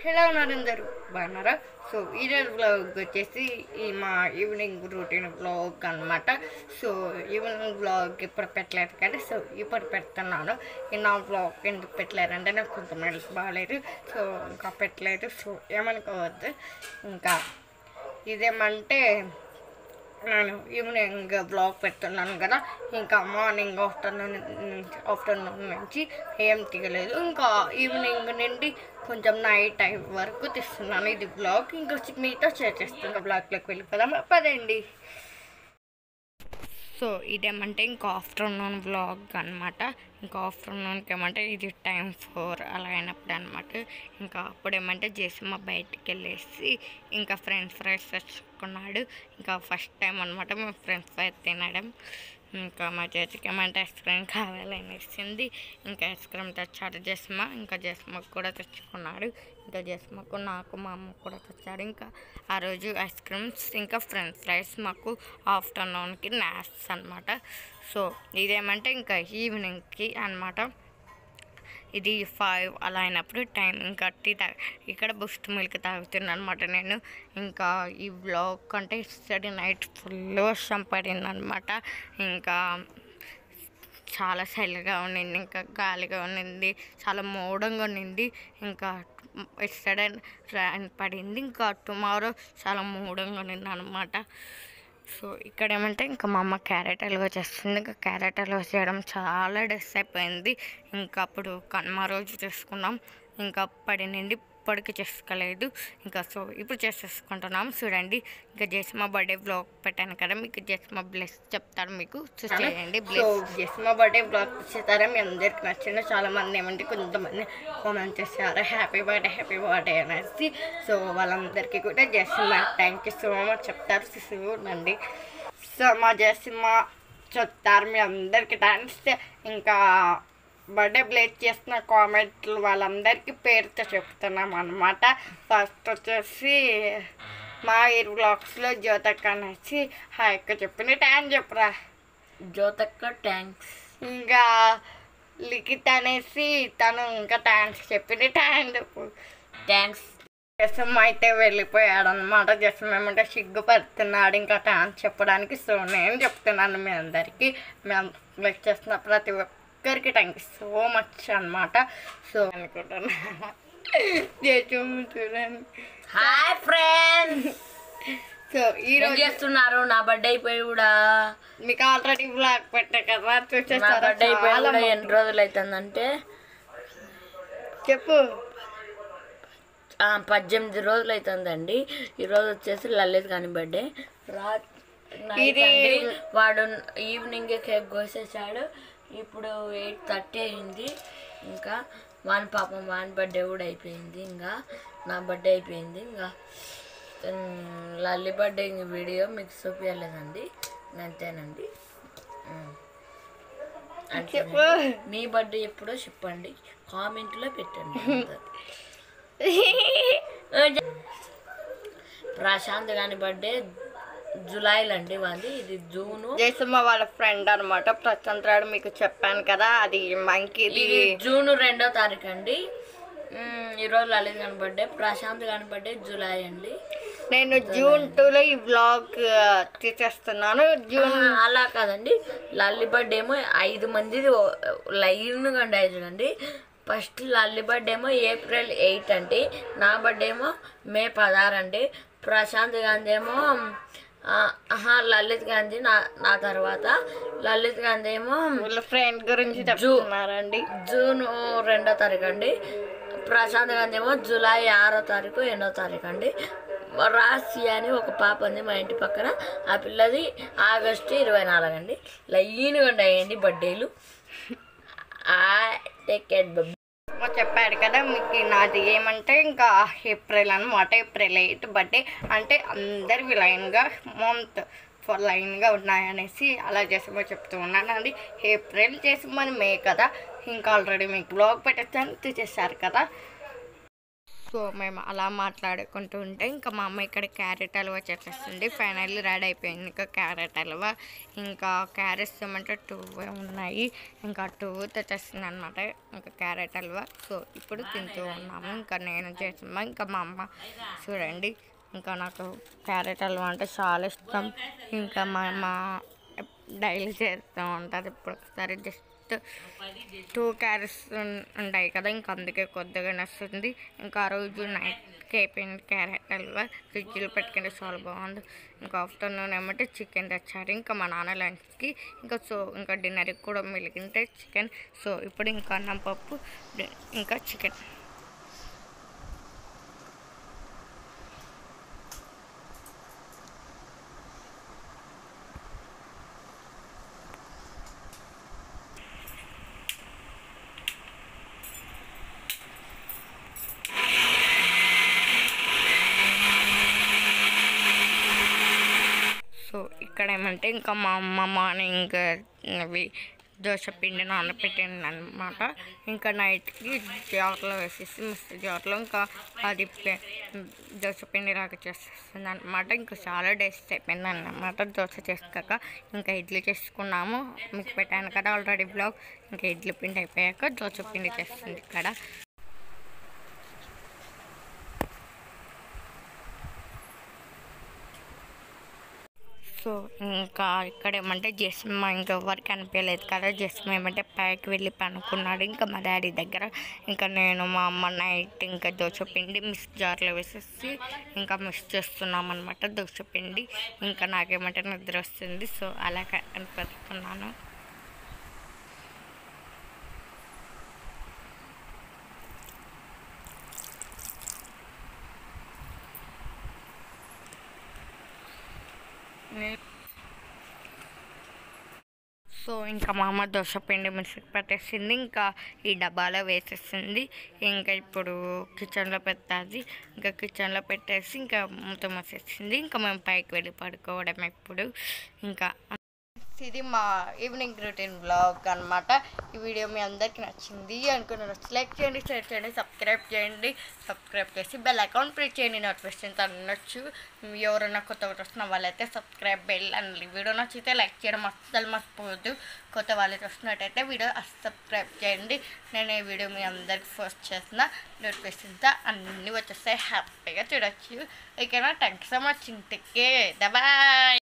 ఎలా ఉన్నారు అందరు బాగున్నారా సో ఈరోజు బ్లాగ్ వచ్చేసి ఈ మా ఈవినింగ్ రొటీన్ బ్లాగ్ అనమాట సో ఈవినింగ్ బ్లాగ్ ఇప్పుడు పెట్టలేదు కదా సో ఇప్పుడు పెడుతున్నాను ఈ నా బ్లాగ్ ఎందుకు పెట్టలేరంటే నాకు కొంచెం హెల్త్ బాగాలేదు సో ఇంకా పెట్టలేదు సో ఏమనుకోవద్దు ఇంకా ఇదేమంటే నేను ఈవినింగ్ బ్లాగ్ పెడుతున్నాను కదా ఇంకా మార్నింగ్ ఆఫ్టర్నూన్ ఆఫ్టర్నూన్ నుంచి ఏం తీయలేదు ఇంకా ఈవినింగ్ నుండి కొంచెం నైట్ టైం వరకు తీస్తున్నాను ఇది బ్లాగ్ ఇంకా మీతో షేర్ చేస్తున్నా బ్లాగ్లోకి వెళ్ళిపోదాం పదండి సో ఇదేమంటే ఇంకా ఆఫ్టర్నూన్ బ్లాగ్ అనమాట ఇంకా ఆఫ్టర్నూన్కి ఏమంటే ఇది టైం ఫోర్ అలా అయినప్పుడు అనమాట ఇంకా అప్పుడేమంటే జేసమ్మ బయటికి వెళ్ళేసి ఇంకా ఫ్రెంచ్ ఫ్రైస్ తెచ్చుకున్నాడు ఇంకా ఫస్ట్ టైం అనమాట మేము ఫ్రెంచ్ ఫ్రైస్ తినడం ఇంకా మా చేతికి ఏమంటే ఐస్ క్రీమ్ కావాలనేసింది ఇంకా ఐస్ క్రీమ్ తెచ్చాడు జస్మ ఇంకా జస్మకు కూడా తెచ్చుకున్నాడు ఇంకా జస్మకు నాకు మా అమ్మ కూడా తెచ్చాడు ఇంకా ఆ రోజు ఐస్ క్రీమ్స్ ఇంకా ఫ్రెంచ్ ఫ్రైస్ మాకు ఆఫ్టర్నూన్కి నాట్స్ అనమాట సో ఇదేమంటే ఇంకా ఈవినింగ్కి అనమాట ఇది ఫైవ్ అలా అయినప్పుడు టైం ఇంకా టీ తా ఇక్కడ బుస్ట్ మిల్క్ తాగుతున్నాను అనమాట నేను ఇంకా ఈ బ్లాగ్ కంటే ఇస్తాడు నైట్ ఫుల్ వర్షం పడింది అనమాట ఇంకా చాలా చలిగా ఉండింది ఇంకా గాలిగా ఉండింది చాలా మోడంగా ఉండింది ఇంకా ఇస్తాడే ర్యాన్ పడింది ఇంకా టుమారో చాలా మూడంగా ఉండింది అనమాట సో ఇక్కడ ఏమంటే ఇంకా మా అమ్మ క్యారెట్ హల్వా చేస్తుంది ఇంకా క్యారెట్ హల్వా చేయడం చాలా డెస్ అయిపోయింది ఇంకా అప్పుడు కనుమ రోజు చేసుకున్నాం ఇంకా అప్పటి నుండి ఇప్పటికి చేసుకోలేదు ఇంకా సో ఇప్పుడు చేసేసుకుంటున్నాం చూడండి ఇంకా జస్మా బర్త్డే బ్లాగ్ పెట్టాను కదా మీకు జస్మా బ్లెస్ చెప్తారు మీకు చూసేయండి బ్లెస్ జస్మా బర్త్డే బ్లాగ్ చేస్తారా మీ అందరికి నచ్చింది చాలా మంది ఏమంటే కొంతమంది కామెంట్ చేశారు హ్యాపీ బర్త్డే హ్యాపీ బర్త్డే అనేసి సో వాళ్ళందరికీ కూడా జస్మా థ్యాంక్ యూ సో మచ్ చెప్తారు చూడండి సో మా జస్మా చెప్తారు మీ అందరికీ థ్యాంక్స్ ఇంకా బర్త్డే బ్లేట్ చేసిన కామెంట్లు వాళ్ళందరికీ పేరుతో చెప్తున్నాం అనమాట ఫస్ట్ వచ్చేసి మా ఇరు బ్లాగ్స్లో జ్యోతక్క అనేసి హాయ్ అక్క చెప్పింది ట్యాన్ చెప్పురా జ్యోతక్క ట్యాంక్స్ ఇంకా లిఖిత్ అనేసి తను ఇంకా థ్యాంక్స్ చెప్పింది ట్యాన్ చెప్పు ట్యాంక్స్ జసం అయితే వెళ్ళిపోయాడు అనమాట జసం ఏమంటే సిగ్గుపడుతున్నాడు ఇంకా థ్యాంక్స్ చెప్పడానికి సో నేను చెప్తున్నాను మీ అందరికీ మేము లైక్ చేస్తున్న ప్రతి ఒక్కరికి థ్యాంక్ యూ సో మచ్ అనమాట సో అనుకుంటున్నా జసం చూడండి హాయ్ ఫ్రెండ్స్ సో ఏం ఈరోజు చేస్తున్నారు నా బర్త్డే అయిపోయి కూడా మీకు ఆల్రెడీ బ్లాగ్ పెట్టా కదా నా చూసేస్తారా బర్త్డే అయిపోయి చాలా కూడా మంది. ఎన్ని రోజులు అవుతుందంటే చెప్పు ఆ, పద్దెనిమిది రోజులు అవుతుందండి ఈరోజు వచ్చేసి లలిత్ గాని బర్త్డే రా night ఇది- అండి. వాడు ఈవినింగ్ కేక్ కోసేసాడు ఇప్పుడు ఎయిట్ థర్టీ అయింది ఇంకా వాని పాపం వాని బర్త్డే కూడా అయిపోయింది ఇంకా నా బర్త్డే అయిపోయింది ఇంకా ఉమ్, లల్లి బర్త్డే వీడియో మీకు చూపించలేదండి అంతేనండి ఉమ్. చెప్పు అంతేనండి. మీ బర్త్డే ఎప్పుడో చెప్పండి కామెంట్లో పెట్టండి ప్రశాంత్ గాని బర్త్డే జూలైలో అండి వాది ఇది జూను జయసమ్మ వాళ్ళ ఫ్రెండ్ అనమాట ప్రశాంత్ రాడు మీకు చెప్పాను కదా అది మంకీది ఇది జూన్ రెండో తారీఖు అండి ఉమ్, ఈరోజు లలిత్ గాని బర్త్డే ప్రశాంత్ గాని బర్త్డే జూలై అండి నేను జూన్ టూలో ఈ బ్లాగ్ తీసేస్తున్నాను జూన్ ఆ, అలా కాదండి లల్లి బర్త్డే ఏమో ఐదు మంది లైన్గా ఉండాలి చూడండి ఫస్ట్ లల్లి బర్త్డే ఏమో ఏప్రిల్ ఎయిట్ అండి నా బర్త్డే ఏమో మే పదహారు అండి ప్రశాంత్ గాంధీ ఏమో ఆ, ఆహా, లలిత్ గాంధీ నా నా తర్వాత లలిత్ గాంధీ ఏమో వాళ్ళ ఫ్రెండ్ గురించి చెప్తున్నారండి జూన్ రెండో తారీఖు అండి ప్రశాంత్ గాంధీ ఏమో జూలై ఆరో తారీఖు ఎన్నో తారీఖు అండి రాశి అని ఒక పాప ఉంది మా ఇంటి పక్కన ఆ పిల్లది ఆగస్టు ఇరవై నాలుగు అండి లైన్గా ఉన్నాయండి బర్త్డేలు టేక్ కేర్ బబ్బీ మా చెప్పాడు కదా మీకు నాది ఏమంటే ఇంకా ఏప్రిల్ అనమాట ఏప్రిల్ ఎయిట్ బర్త్డే అంటే అందరివి లైన్గా మంత్ ఫర్ లైన్గా ఉన్నాయనేసి అలా చేసి చెప్తూ ఉన్నాను అండి ఏప్రిల్ చేసి మరి మే కదా ఇంకా ఆల్రెడీ మీకు బ్లాగ్ పెట్టేస్తాను తీసేశారు కదా సో మేము అలా మాట్లాడుకుంటూ ఉంటే ఇంకా మా అమ్మ ఇక్కడ క్యారెట్ హల్వా చేసేస్తుంది ఫైనల్లీ రెడీ అయిపోయింది ఇంకా క్యారెట్ హల్వా ఇంకా క్యారెట్స్ ఏమంటే టూ ఉన్నాయి ఇంకా టూ తెచ్చేస్తుంది అనమాట ఇంకా క్యారెట్ హల్వా సో ఇప్పుడు తింటూ ఉన్నాము ఇంకా నేను చేసాము ఇంకా మా అమ్మ చూడండి ఇంకా నాకు క్యారెట్ హల్వా అంటే చాలా ఇష్టం ఇంకా మా అమ్మ డైలీ చేస్తూ ఉంటుంది ఇప్పుడు ఒకసారి జస్ట్ టూ క్యారెట్స్ ఉంటాయి కదా ఇంకా అందుకే కొద్దిగా నచ్చుతుంది ఇంకా ఆ రోజు నైట్కి అయిపోయింది క్యారెట్ హల్వా ఫ్రిడ్జ్లో పెట్టుకుంటే చాలా బాగుంది ఇంకా ఆఫ్టర్నూన్ ఏమంటే చికెన్ తెచ్చారు ఇంకా మా నాన్న లంచ్కి ఇంకా సో ఇంకా డిన్నర్కి కూడా మిలిగింటే చికెన్ సో ఇప్పుడు ఇంకా అన్నం పప్పు డి- ఇంకా చికెన్ సో ఇక్కడ ఏమంటే ఇంకా మా అమ్మ మార్నింగ్ అవి దోశ పిండి నానబెట్టింది అనమాట ఇంకా నైట్కి జార్లో వేసేసి మిక్సీ జార్లో ఇంకా అది పె- దోశ పిండి లాగా చేసేస్తుంది అనమాట ఇంకా చాలా టేస్ట్ అయిపోయింది అన్నమాట దోశ చేసాక ఇంకా ఇడ్లీ చేసుకున్నాము మీకు పెట్టాను కదా ఆల్రెడీ బ్లాగ్ ఇంకా ఇడ్లీ పిండి అయిపోయాక దోశ పిండి చేస్తుంది ఇక్కడ సో ఇంకా ఇక్కడ ఏమంటే జస్మ ఇంకా ఎవరికి అనిపించలేదు కదా జస్మ ఏమంటే పైకి వెళ్ళి పనుకున్నాడు ఇంకా మా డాడీ దగ్గర ఇంకా నేను మా అమ్మ నైట్ ఇంకా దోశ పిండి మిక్స్ జార్లో వేసేసి ఇంకా మిక్స్ చేస్తున్నాం అనమాట దోశ పిండి ఇంకా నాకేమంటే నిద్ర వస్తుంది సో అలా కనిపెడుతున్నాను నే- సో ఇంకా మా అమ్మ దోశ పిండి మిక్సీకి పట్టేసింది ఇంకా ఈ డబ్బాలో వేసేసింది ఇంకా ఇప్పుడు కిచెన్లో పెట్టాలి ఇంకా కిచెన్లో పెట్టేసి ఇంకా మూత మూసేసింది ఇంకా మేము పైకి వెళ్ళి పడుకోవడం ఇప్పుడు ఇంకా ఇది మా ఈవినింగ్ రొటీన్ బ్లాగ్ అన్నమాట ఈ వీడియో మీ అందరికీ నచ్చింది అనుకున్నారు లైక్ చేయండి షేర్ చేయండి సబ్స్క్రైబ్ చేయండి సబ్స్క్రైబ్ చేసి బెల్ అకౌంట్ ప్రెస్ చేయండి నోటిఫికేషన్స్ అనొచ్చు ఎవరైనా కొత్త వాళ్ళు వస్తున్న వాళ్ళైతే సబ్స్క్రైబ్ బెల్ అని వీడియో నచ్చితే లైక్ చేయడం అస్సలు మర్చిపోవద్దు కొత్త వాళ్ళు వస్తున్నట్టయితే వీడియో సబ్స్క్రైబ్ చేయండి నేను ఈ వీడియో మీ అందరికి ఫస్ట్ చేసిన నోటిఫికేషన్స్ అన్నీ వచ్చేస్తాయి హ్యాపీగా చూడొచ్చు ఓకేనా థ్యాంక్స్ సో మచ్ ఇంటికే బాయ్